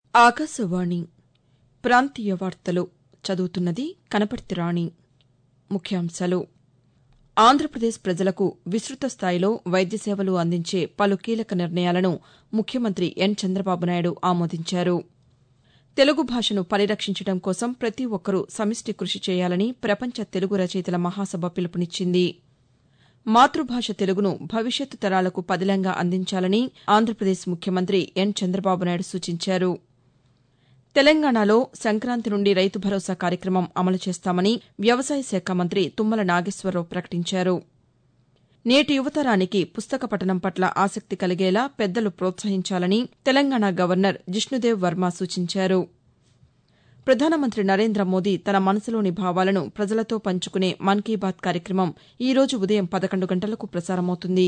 ఆకాశవాణి ప్రాంతీయ వార్తలు చదువుతున్నది కనపర్తి రాణి ముఖ్యాంశాలు ఆంధ్రప్రదేశ్ ప్రజలకు విస్తృత స్థాయిలో వైద్య సేవలు అందించే పలు కీలక నిర్ణయాలను ముఖ్యమంత్రి ఎన్ చంద్రబాబు నాయుడు ఆమోదించారు తెలుగు భాషను పరిరక్షించడం కోసం ప్రతి ఒక్కరూ సమిష్టి కృషి చేయాలని ప్రపంచ తెలుగు రచయితల మహాసభ పిలుపునిచ్చింది మాతృభాష తెలుగును భవిష్యత్తు తరాలకు పదిలంగా అందించాలని ఆంధ్రప్రదేశ్ ముఖ్యమంత్రి ఎన్ చంద్రబాబు నాయుడు సూచించారు తెలంగాణలో సంక్రాంతి నుండి రైతు భరోసా కార్యక్రమం అమలు చేస్తామని వ్యవసాయ శాఖ మంత్రి తుమ్మల నాగేశ్వరరావు ప్రకటించారు నేటి యువతరానికి పుస్తక పఠనం పట్ల ఆసక్తి కలిగేలా పెద్దలు ప్రోత్సహించాలని తెలంగాణ గవర్నర్ జిష్ణుదేవ్ వర్మ సూచించారు ప్రధానమంత్రి నరేంద్ర మోదీ తన మనసులోని భావాలను ప్రజలతో పంచుకునే మన్ కీ బాత్ కార్యక్రమం ఈ రోజు ఉదయం పదకొండు గంటలకు ప్రసారమవుతుంది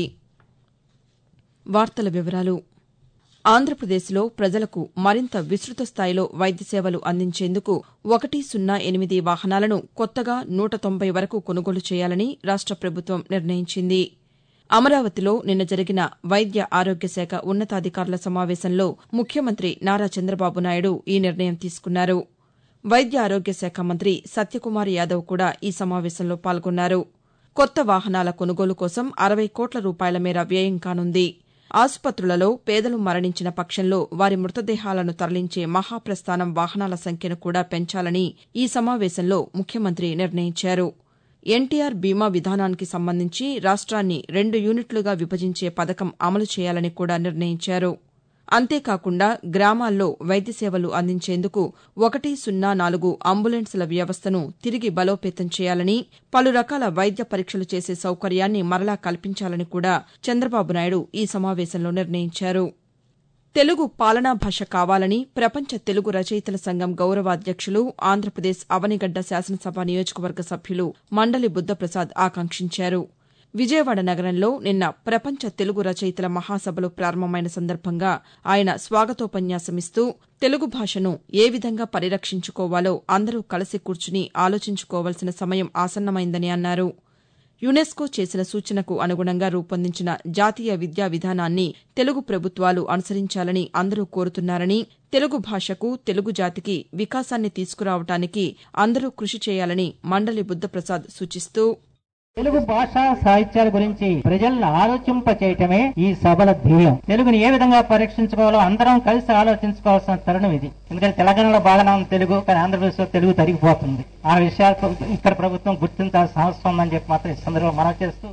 వార్తల వివరాలు ఆంధ్రప్రదేశ్లో ప్రజలకు మరింత విస్తృత స్థాయిలో వైద్య సేవలు అందించేందుకు ఒకటి సున్నా ఎనిమిది వాహనాలను కొత్తగా నూట తొంభై వరకు కొనుగోలు చేయాలని రాష్ట ప్రభుత్వం నిర్ణయించింది అమరావతిలో నిన్న జరిగిన వైద్య ఆరోగ్య శాఖ ఉన్నతాధికారుల సమావేశంలో ముఖ్యమంత్రి నారా చంద్రబాబు నాయుడు ఈ నిర్ణయం తీసుకున్నారు వైద్య ఆరోగ్య శాఖ మంత్రి సత్యకుమార్ యాదవ్ కూడా ఈ సమావేశంలో పాల్గొన్నారు కొత్త వాహనాల కొనుగోలు కోసం అరవై కోట్ల రూపాయల మేర వ్యయం కానుంది ఆసుపత్రులలో పేదలు మరణించిన పక్షంలో వారి మృతదేహాలను తరలించే మహాప్రస్థానం వాహనాల సంఖ్యను కూడా పెంచాలని ఈ సమావేశంలో ముఖ్యమంత్రి నిర్ణయించారు ఎన్టీఆర్ బీమా విధానానికి సంబంధించి రాష్ట్రాన్ని రెండు యూనిట్లుగా విభజించే పథకం అమలు చేయాలని కూడా నిర్ణయించారు అంతేకాకుండా గ్రామాల్లో వైద్య సేవలు అందించేందుకు ఒకటి సున్నా నాలుగు అంబులెన్స్ల వ్యవస్థను తిరిగి బలోపేతం చేయాలని పలు రకాల వైద్య పరీక్షలు చేసే సౌకర్యాన్ని మరలా కల్పించాలని కూడా చంద్రబాబు నాయుడు ఈ సమావేశంలో నిర్ణయించారు తెలుగు పాలనా భాష కావాలని ప్రపంచ తెలుగు రచయితల సంఘం గౌరవాధ్యక్షులు ఆంధ్రప్రదేశ్ అవనిగడ్డ శాసనసభ నియోజకవర్గ సభ్యులు మండలి బుద్దప్రసాద్ ఆకాంక్షించారు విజయవాడ నగరంలో నిన్న ప్రపంచ తెలుగు రచయితల మహాసభలు ప్రారంభమైన సందర్భంగా ఆయన స్వాగతోపన్యాసమిస్తూ తెలుగు భాషను ఏ విధంగా పరిరక్షించుకోవాలో అందరూ కలిసి కూర్చుని ఆలోచించుకోవాల్సిన సమయం ఆసన్నమైందని అన్నారు యునెస్కో చేసిన సూచనకు అనుగుణంగా రూపొందించిన జాతీయ విద్యా విధానాన్ని తెలుగు ప్రభుత్వాలు అనుసరించాలని అందరూ కోరుతున్నారని తెలుగు భాషకు తెలుగు జాతికి వికాసాన్ని తీసుకురావడానికి అందరూ కృషి చేయాలని మండలి బుద్దప్రసాద్ సూచిస్తూ తెలుగు భాషా సాహిత్యాల గురించి ప్రజలను ఆలోచింప చేయటమే ఈ సభల ధ్యేయం తెలుగుని ఏ విధంగా పరీక్షించుకోవాలో అందరం కలిసి ఆలోచించుకోవాల్సిన తరుణం ఇది ఎందుకంటే తెలంగాణలో బాగానే ఉంది తెలుగు కానీ ఆంధ్రప్రదేశ్ లో తెలుగు తరిగిపోతుంది ఆ విషయాలు ఇక్కడ ప్రభుత్వం గుర్తించాల్సిన అవసరం ఉందని చెప్పి మాత్రం ఈ సందర్భంలో మనం చేస్తూ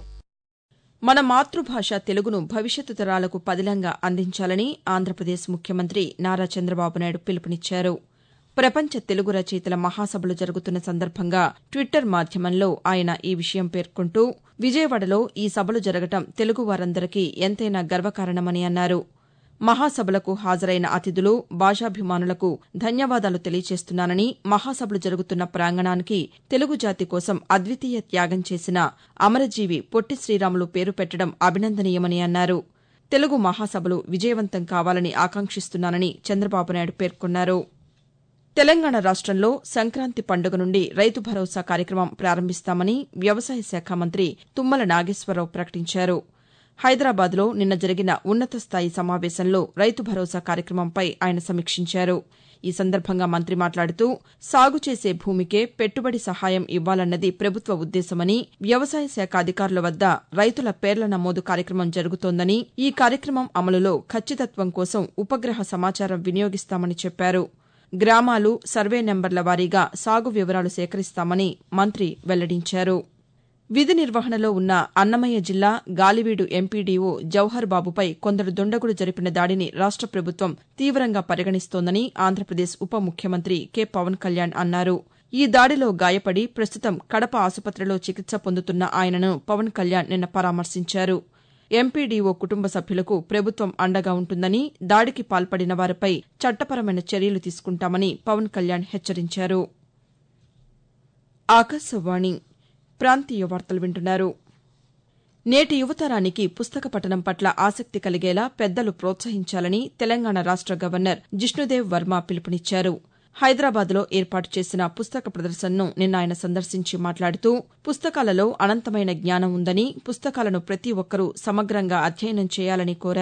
మన మాతృభాష తెలుగును భవిష్యత్తు తరాలకు పదిలంగా అందించాలని ఆంధ్రప్రదేశ్ ముఖ్యమంత్రి నారా చంద్రబాబు నాయుడు పిలుపునిచ్చారు ప్రపంచ తెలుగు రచయితల మహాసభలు జరుగుతున్న సందర్భంగా ట్విట్టర్ మాధ్యమంలో ఆయన ఈ విషయం పేర్కొంటూ విజయవాడలో ఈ సభలు జరగటం తెలుగు వారందరికీ ఎంతైనా గర్వకారణమని అన్నారు మహాసభలకు హాజరైన అతిథులు భాషాభిమానులకు ధన్యవాదాలు తెలియచేస్తున్నానని మహాసభలు జరుగుతున్న ప్రాంగణానికి తెలుగు జాతి కోసం అద్వితీయ త్యాగం చేసిన అమరజీవి పొట్టి శ్రీరాములు పేరు పెట్టడం అభినందనీయమని అన్నారు తెలుగు మహాసభలు విజయవంతం కావాలని ఆకాంక్షిస్తున్నానని చంద్రబాబు నాయుడు పేర్కొన్నారు తెలంగాణ రాష్టంలో సంక్రాంతి పండుగ నుండి రైతు భరోసా కార్యక్రమం ప్రారంభిస్తామని వ్యవసాయ శాఖ మంత్రి తుమ్మల నాగేశ్వరరావు ప్రకటించారు హైదరాబాద్లో నిన్న జరిగిన ఉన్నత స్థాయి సమావేశంలో రైతు భరోసా కార్యక్రమంపై ఆయన సమీక్షించారు ఈ సందర్భంగా మంత్రి మాట్లాడుతూ సాగు చేసే భూమికే పెట్టుబడి సహాయం ఇవ్వాలన్నది ప్రభుత్వ ఉద్దేశమని వ్యవసాయ శాఖ అధికారుల వద్ద రైతుల పేర్ల నమోదు కార్యక్రమం జరుగుతోందని ఈ కార్యక్రమం అమలులో ఖచ్చితత్వం కోసం ఉపగ్రహ సమాచారం వినియోగిస్తామని చెప్పారు గ్రామాలు సర్వే నెంబర్ల వారీగా సాగు వివరాలు సేకరిస్తామని మంత్రి వెల్లడించారు విధి నిర్వహణలో ఉన్న అన్నమయ్య జిల్లా గాలివీడు ఎంపీడీఓ జవహర్ బాబుపై కొందరు దుండగులు జరిపిన దాడిని రాష్ట ప్రభుత్వం తీవ్రంగా పరిగణిస్తోందని ఆంధ్రప్రదేశ్ ఉప ముఖ్యమంత్రి కె పవన్ కళ్యాణ్ అన్నారు ఈ దాడిలో గాయపడి ప్రస్తుతం కడప ఆసుపత్రిలో చికిత్స పొందుతున్న ఆయనను పవన్ కళ్యాణ్ నిన్న పరామర్శించారు ఎంపీడీఓ కుటుంబ సభ్యులకు ప్రభుత్వం అండగా ఉంటుందని దాడికి పాల్పడిన వారిపై చట్టపరమైన చర్యలు తీసుకుంటామని పవన్ కళ్యాణ్ హెచ్చరించారు ఆకాశవాణి ప్రాంతీయ వార్తలు వింటున్నారు నేటి యువతరానికి పుస్తక పఠనం పట్ల ఆసక్తి కలిగేలా పెద్దలు ప్రోత్సహించాలని తెలంగాణ రాష్ట గవర్నర్ జిష్ణుదేవ్ వర్మ పిలుపునిచ్చారు హైదరాబాద్లో ఏర్పాటు చేసిన పుస్తక ప్రదర్శనను నిన్న ఆయన సందర్శించి మాట్లాడుతూ పుస్తకాలలో అనంతమైన జ్ఞానం ఉందని పుస్తకాలను ప్రతి ఒక్కరూ సమగ్రంగా అధ్యయనం చేయాలని కోరారు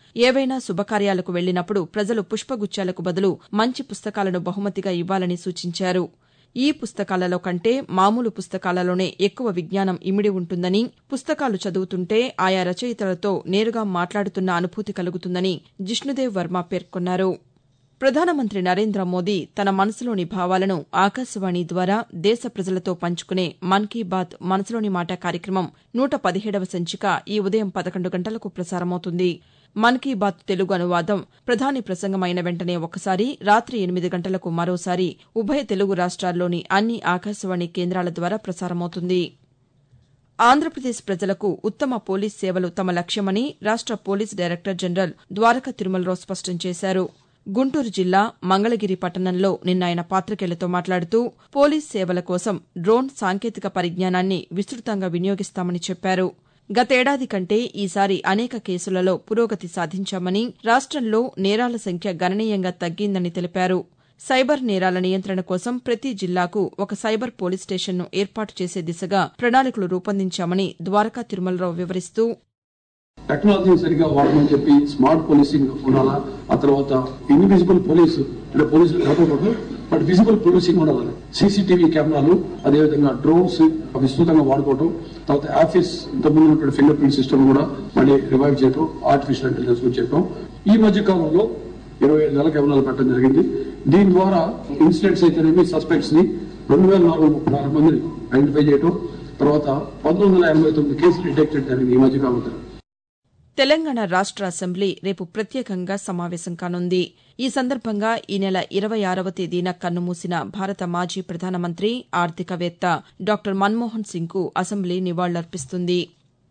ఏవైనా శుభకార్యాలకు వెళ్లినప్పుడు ప్రజలు పుష్పగుచ్చాలకు బదులు మంచి పుస్తకాలను బహుమతిగా ఇవ్వాలని సూచించారు ఈ పుస్తకాలలో కంటే మామూలు పుస్తకాలలోనే ఎక్కువ విజ్ఞానం ఇమిడి ఉంటుందని పుస్తకాలు చదువుతుంటే ఆయా రచయితలతో నేరుగా మాట్లాడుతున్న అనుభూతి కలుగుతుందని జిష్ణుదేవ్ వర్మ పేర్కొన్నారు ప్రధానమంత్రి నరేంద్ర మోదీ తన మనసులోని భావాలను ఆకాశవాణి ద్వారా దేశ ప్రజలతో పంచుకునే మన్ కీ బాత్ మనసులోని మాట కార్యక్రమం నూట పదిహేడవ సంచిక ఈ ఉదయం పదకొండు గంటలకు ప్రసారమవుతుంది మన్ కీ బాత్ తెలుగు అనువాదం ప్రధాని ప్రసంగమైన వెంటనే ఒకసారి రాత్రి ఎనిమిది గంటలకు మరోసారి ఉభయ తెలుగు రాష్ట్రాల్లోని అన్ని ఆకాశవాణి కేంద్రాల ద్వారా ప్రసారమవుతుంది ఆంధ్రప్రదేశ్ ప్రజలకు ఉత్తమ పోలీస్ సేవలు తమ లక్ష్యమని రాష్ట police director general Dwaraka Tirumalarao స్పష్టం చేశారు గుంటూరు జిల్లా మంగళగిరి పట్టణంలో నిన్న ఆయన పాతికేయులతో మాట్లాడుతూ పోలీస్ సేవల కోసం డ్రోన్ సాంకేతిక పరిజ్ఞానాన్ని విస్తృతంగా వినియోగిస్తామని చెప్పారు గతేడాది కంటే ఈసారి అనేక కేసులలో పురోగతి సాధించామని రాష్టంలో నేరాల సంఖ్య గణనీయంగా తగ్గిందని తెలిపారు సైబర్ నేరాల నియంత్రణ కోసం ప్రతి జిల్లాకు ఒక సైబర్ పోలీస్ స్టేషన్ను ఏర్పాటు చేసే దిశగా ప్రణాళికలు రూపొందించామని ద్వారకా తిరుమలరావు వివరిస్తూ టెక్నాలజీని సరిగ్గా వాడమని చెప్పి స్మార్ట్ పోలీసింగ్ ఉండాలా ఆ తర్వాత ఇన్విజిబుల్ పోలీసు అంటే పోలీసులు కాకపోతే బట్ విజిబుల్ పోలీసింగ్ ఉండాలి సీసీటీవీ కెమెరాలు అదేవిధంగా డ్రోన్స్ విస్తృతంగా వాడుకోవడం తర్వాత ఆఫీస్ ఇంతకుముందు ఉన్నటువంటి ఫింగర్ ప్రింట్ సిస్టమ్ కూడా మళ్ళీ రివైవ్ చేయడం ఆర్టిఫిషియల్ ఇంటెలిజెన్స్ గురించి చెప్పాం ఈ మధ్య కాలంలో ఇరవై ఐదు నెలల కెమెరాలు పెట్టడం జరిగింది దీని ద్వారా ఇన్సిడెంట్స్ అయితేనేమి సస్పెక్ట్స్ ని రెండు వేల నాలుగు వందల ముప్పై నాలుగు మందిని ఐడెంటిఫై చేయడం తర్వాత పంతొమ్మిది వందల ఎనభై తొమ్మిది కేసులు డిటెక్టెడ్ జరిగింది ఈ మధ్య కాలంలో తెలంగాణ రాష్ట అసెంబ్లీ రేపు ప్రత్యేకంగా సమావేశం కానుంది ఈ సందర్భంగా ఈ నెల ఇరవై ఆరవ తేదీన కన్నుమూసిన భారత మాజీ ప్రధానమంత్రి ఆర్థికవేత్త డాక్టర్ మన్మోహన్ సింగ్కు అసెంబ్లీ నివాళులర్పిస్తుంది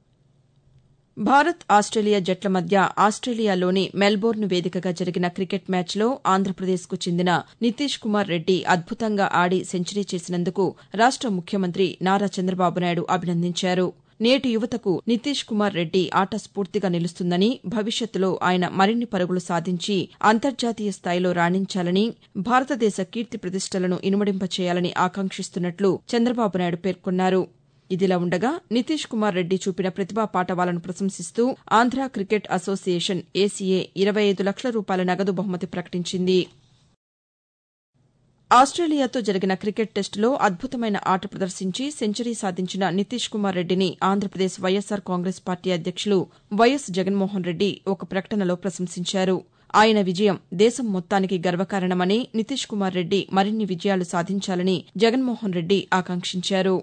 భారత్ ఆస్టేలియా జట్ల మధ్య ఆస్టేలియాలోని మెల్బోర్న్ వేదికగా జరిగిన క్రికెట్ మ్యాచ్లో ఆంధ్రప్రదేశ్కు చెందిన నితీష్ కుమార్ రెడ్డి అద్భుతంగా ఆడి సెంచరీ చేసినందుకు రాష్ట ముఖ్యమంత్రి నారా చంద్రబాబు నాయుడు అభినందించారు నేటి యువతకు నితీష్ కుమార్ రెడ్డి ఆట స్ఫూర్తిగా నిలుస్తుందని భవిష్యత్తులో ఆయన మరిన్ని పరుగులు సాధించి అంతర్జాతీయ స్థాయిలో రాణించాలని భారతదేశ కీర్తి ప్రతిష్టలను ఇనుమడింపచేయాలని ఆకాంక్షిస్తున్నట్లు చంద్రబాబు నాయుడు పేర్కొన్నారు ఇదిలా ఉండగా నితీష్ కుమార్ రెడ్డి చూపిన ప్రతిభా పాటవాలను ప్రశంసిస్తూ ఆంధ్ర క్రికెట్ అసోసియేషన్ ఏసీఏ ఇరవై ఐదు లక్షల రూపాయల నగదు బహుమతి ప్రకటించింది ఆస్టేలియాతో జరిగిన క్రికెట్ టెస్టులో అద్భుతమైన ఆట ప్రదర్శించి సెంచరీ సాధించిన నితీష్ కుమార్ రెడ్డిని ఆంధ్రప్రదేశ్ వైఎస్సార్ కాంగ్రెస్ పార్టీ అధ్యక్షులు వైఎస్ జగన్మోహన్ రెడ్డి ఒక ప్రకటనలో ప్రశంసించారు ఆయన విజయం దేశం మొత్తానికి గర్వకారణమని నితీష్ కుమార్ రెడ్డి మరిన్ని విజయాలు సాధించాలని జగన్మోహన్ రెడ్డి ఆకాంక్షించారు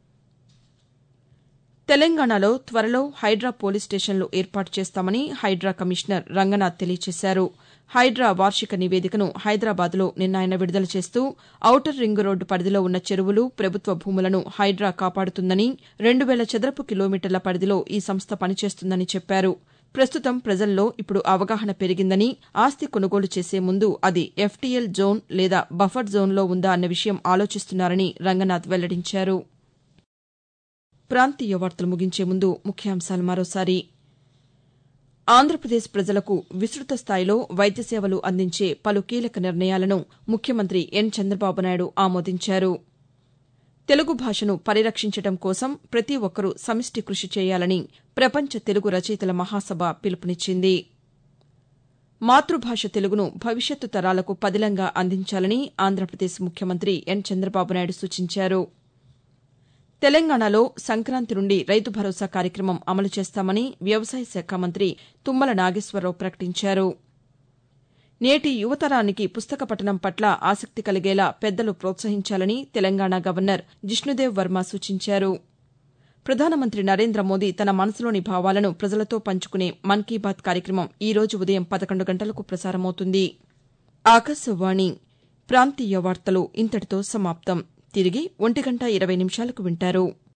తెలంగాణలో త్వరలో హైడ్రా పోలీస్ స్టేషన్లు ఏర్పాటు చేస్తామని హైడ్రా కమిషనర్ రంగనాథ్ తెలియజేశారు హైడ్రా వార్షిక నివేదికను హైదరాబాద్లో నిన్న ఆయన విడుదల చేస్తూ ఔటర్ రింగ్ రోడ్డు పరిధిలో ఉన్న చెరువులు ప్రభుత్వ భూములను హైడ్రా కాపాడుతుందని రెండు వేల చదరపు కిలోమీటర్ల పరిధిలో ఈ సంస్థ పనిచేస్తుందని చెప్పారు ప్రస్తుతం ప్రజల్లో ఇప్పుడు అవగాహన పెరిగిందని ఆస్తి కొనుగోలు చేసే ముందు అది ఎఫ్టీఎల్ జోన్ లేదా బఫర్ జోన్లో ఉందా అన్న విషయం ఆలోచిస్తున్నారని రంగనాథ్ వెల్లడించారు ప్రాంతీయ వార్తలు ముగించే ముందు ముఖ్యాంశాలు మరోసారి ఆంధ్రప్రదేశ్ ప్రజలకు విస్తృత స్థాయిలో వైద్య సేవలు అందించే పలు కీలక నిర్ణయాలను ముఖ్యమంత్రి ఎన్ చంద్రబాబు నాయుడు ఆమోదించారు తెలుగు భాషను పరిరక్షించడం కోసం ప్రతి ఒక్కరూ సమిష్టి కృషి చేయాలని ప్రపంచ తెలుగు రచయితల మహాసభ పిలుపునిచ్చింది మాతృభాష తెలుగును భవిష్యత్తు తరాలకు పదిలంగా అందించాలని ఆంధ్రప్రదేశ్ ముఖ్యమంత్రి ఎన్ చంద్రబాబు నాయుడు సూచించారు తెలంగాణలో సంక్రాంతి నుండి రైతు భరోసా కార్యక్రమం అమలు చేస్తామని వ్యవసాయ శాఖ మంత్రి తుమ్మల నాగేశ్వరరావు ప్రకటించారు నేటి యువతరానికి పుస్తక పఠనం పట్ల ఆసక్తి కలిగేలా పెద్దలు ప్రోత్సహించాలని తెలంగాణ గవర్నర్ జిష్ణుదేవ్ వర్మ సూచించారు ప్రధానమంత్రి నరేంద్ర మోదీ తన మనసులోని భావాలను ప్రజలతో పంచుకునే మన్ కీ బాత్ కార్యక్రమం ఈ రోజు ఉదయం పదకొండు గంటలకు ప్రసారమవుతుంది ఆకాశవాణి ప్రాంతీయ వార్తలు ఇంతటితో సమాప్తం తిరిగి ఒంటి గంట ఇరవై నిమిషాలకు వింటారు